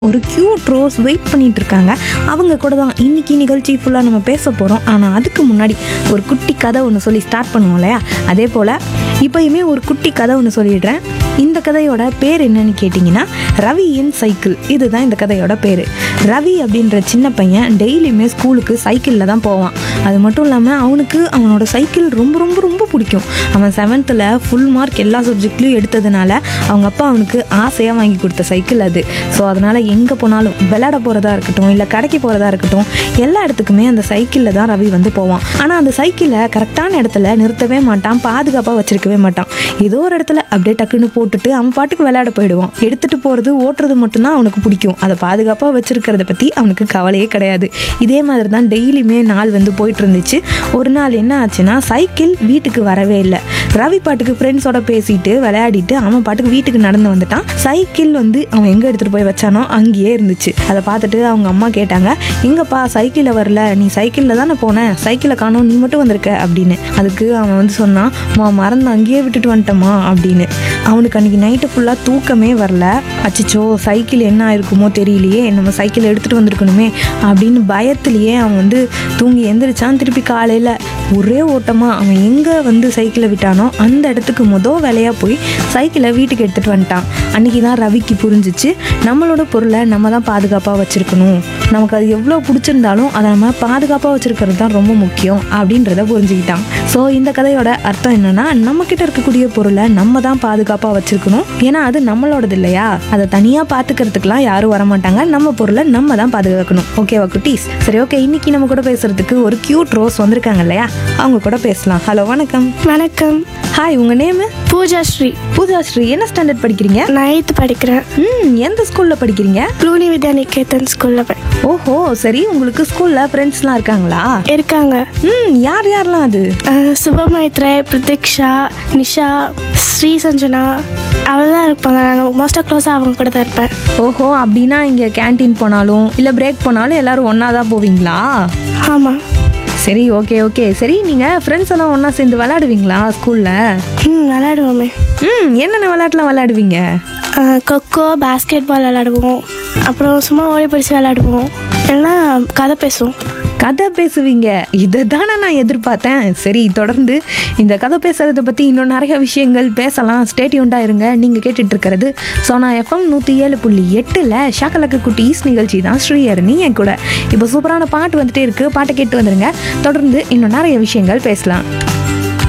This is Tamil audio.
ஒரு கியூட் ரோஸ் வெயிட் பண்ணிட்டு இருக்காங்க அவங்க கூட தான் இன்னைக்கு நிகழ்ச்சி ஃபுல்லாக நம்ம பேச போகிறோம் ஆனால் அதுக்கு முன்னாடி ஒரு குட்டி கதை ஒன்று சொல்லி ஸ்டார்ட் பண்ணுவோம் இல்லையா அதே போல் இப்போயுமே ஒரு குட்டி கதை ஒன்று சொல்லிடுறேன் இந்த கதையோட பேர் என்னன்னு கேட்டிங்கன்னா ரவியின் சைக்கிள் இதுதான் இந்த கதையோட பேர் ரவி அப்படின்ற சின்ன பையன் டெய்லியுமே ஸ்கூலுக்கு சைக்கிளில் தான் போவான் அது மட்டும் இல்லாமல் அவனுக்கு அவனோட சைக்கிள் ரொம்ப ரொம்ப ரொம்ப பிடிக்கும் அவன் செவன்த்தில் ஃபுல் மார்க் எல்லா சப்ஜெக்ட்லையும் எடுத்ததுனால அவங்க அப்பா அவனுக்கு ஆசையாக வாங்கி கொடுத்த சைக்கிள் அது ஸோ அதனால் எங்கே போனாலும் விளையாட போகிறதா இருக்கட்டும் இல்லை கடைக்கு போகிறதா இருக்கட்டும் எல்லா இடத்துக்குமே அந்த சைக்கிளில் தான் ரவி வந்து போவான் ஆனால் அந்த சைக்கிளை கரெக்டான இடத்துல நிறுத்தவே மாட்டான் பாதுகாப்பாக வச்சிருக்கவே மாட்டான் ஏதோ ஒரு இடத்துல அப்படியே டக்குன்னு போட்டுட்டு அவன் பாட்டுக்கு விளையாட போயிடுவான் எடுத்துகிட்டு போகிறது ஓட்டுறது மட்டும்தான் அவனுக்கு பிடிக்கும் அதை பாதுகாப்பாக வச்சிருக்கிறத பற்றி அவனுக்கு கவலையே கிடையாது இதே மாதிரி தான் டெய்லியுமே நாள் வந்து போயிட்டு இருந்துச்சு ஒரு நாள் என்ன ஆச்சுன்னா சைக்கிள் வீட்டுக்கு வரவே இல்லை ரவி பாட்டுக்கு ஃப்ரெண்ட்ஸோட பேசிட்டு விளையாடிட்டு அவன் பாட்டுக்கு வீட்டுக்கு நடந்து வந்துட்டான் சைக்கிள் வந்து அவன் எங்கே எடுத்துகிட்டு போய் வச்சானோ அங்கேயே இருந்துச்சு அதை பார்த்துட்டு அவங்க அம்மா கேட்டாங்க எங்கப்பா சைக்கிளில் வரல நீ சைக்கிளில் தானே போன சைக்கிளை காணோம் நீ மட்டும் வந்திருக்க அப்படின்னு அதுக்கு அவன் வந்து சொன்னான் மா மறந்து அங்கேயே விட்டுட்டு வந்துட்டேம்மா அப்படின்னு அவனுக்கு அன்றைக்கி நைட்டு ஃபுல்லாக தூக்கமே வரல அச்சிச்சோ சைக்கிள் என்ன ஆயிருக்குமோ தெரியலையே நம்ம சைக்கிள் எடுத்துகிட்டு வந்திருக்கணுமே அப்படின்னு பயத்துலேயே அவன் வந்து தூங்கி எந்திரிச்சான் திருப்பி காலையில் ஒரே ஓட்டமாக அவன் எங்கே வந்து சைக்கிளை விட்டானோ அந்த இடத்துக்கு மொதல் வேலையாக போய் சைக்கிளை வீட்டுக்கு எடுத்துகிட்டு வந்துட்டான் அன்றைக்கி தான் ரவிக்கு புரிஞ்சிச்சு நம்மளோட பொருளை நம்ம தான் பாதுகாப்பாக வச்சுருக்கணும் நமக்கு அது எவ்வளோ பிடிச்சிருந்தாலும் அதை நம்ம பாதுகாப்பாக வச்சுருக்கிறது தான் ரொம்ப முக்கியம் அப்படின்றத புரிஞ்சுக்கிட்டான் ஸோ இந்த கதையோட அர்த்தம் என்னன்னா நம்ம கிட்ட இருக்கக்கூடிய பொருளை நம்ம தான் பாதுகாப்பாக வச்சுருக்கணும் ஏன்னா அது நம்மளோடது இல்லையா அதை தனியாக பார்த்துக்கிறதுக்குலாம் யாரும் வரமாட்டாங்க நம்ம பொருளை நம்ம தான் பாதுகாக்கணும் ஓகேவா குட்டீஸ் சரி ஓகே இன்னைக்கு நம்ம கூட பேசுறதுக்கு ஒரு கியூட் ரோஸ் வந்திருக்காங்க இல்லையா அவங்க கூட பேசலாம் ஹலோ வணக்கம் வணக்கம் ஹாய் உங்க நேம் பூஜா ஸ்ரீ பூஜா ஸ்ரீ என்ன ஸ்டாண்டர்ட் படிக்கிறீங்க நைன்த் படிக்கிறேன் ம் எந்த ஸ்கூல்ல படிக்கிறீங்க ப்ளூனி வித்யா நிகேதன் ஸ்கூலில் படி ஓஹோ சரி உங்களுக்கு ஸ்கூல்ல ஃப்ரெண்ட்ஸ்லாம் இருக்காங்களா இருக்காங்க ம் யார் யாரெல்லாம் அது அஹ், சுபமைத்ரே பிரதீக்ஷா நிஷா ஸ்ரீ சஞ்சனா அவள் இருப்பாங்க நான் மோஸ்ட்டாக க்ளோஸாக அவங்க கூட தான் இருப்பேன் ஓஹோ அப்படின்னா இங்க கேண்டீன் போனாலும் இல்ல பிரேக் போனாலும் எல்லாரும் ஒண்ணா தான் போவீங்களா ஆமாம் சரி ஓகே ஓகே சரி நீங்க ஃப்ரெண்ட்ஸ் எல்லாம் ஒண்ணா சேர்ந்து விளையாடுவீங்களா ஸ்கூல்ல ம் விளையாடுவோமே ம் என்னென்ன விளையாட்டுலாம் விளையாடுவீங்க அஹ், கொக்கோ பாஸ்கெட் பால் விளையாடுவோம் அப்புறம் சும்மா ஓடி பிடிச்சி விளையாடுவோம் எல்லாம் கதை பேசுவோம் கதை பேசுவீங்க இதை தானே நான் எதிர்பார்த்தேன் சரி தொடர்ந்து இந்த கதை பேசுறதை பற்றி இன்னும் நிறைய விஷயங்கள் பேசலாம் ஸ்டேட்யூண்டாக இருங்க நீங்கள் கேட்டுட்டு இருக்கிறது சோனா எஃப்எம் நூற்றி ஏழு புள்ளி எட்டில் ஷாக்கலக்கு குட்டீஸ் நிகழ்ச்சி தான் ஸ்ரீஹரணி என் கூட இப்போ சூப்பரான பாட்டு வந்துட்டே இருக்கு பாட்டை கேட்டு வந்துருங்க தொடர்ந்து இன்னும் நிறைய விஷயங்கள் பேசலாம்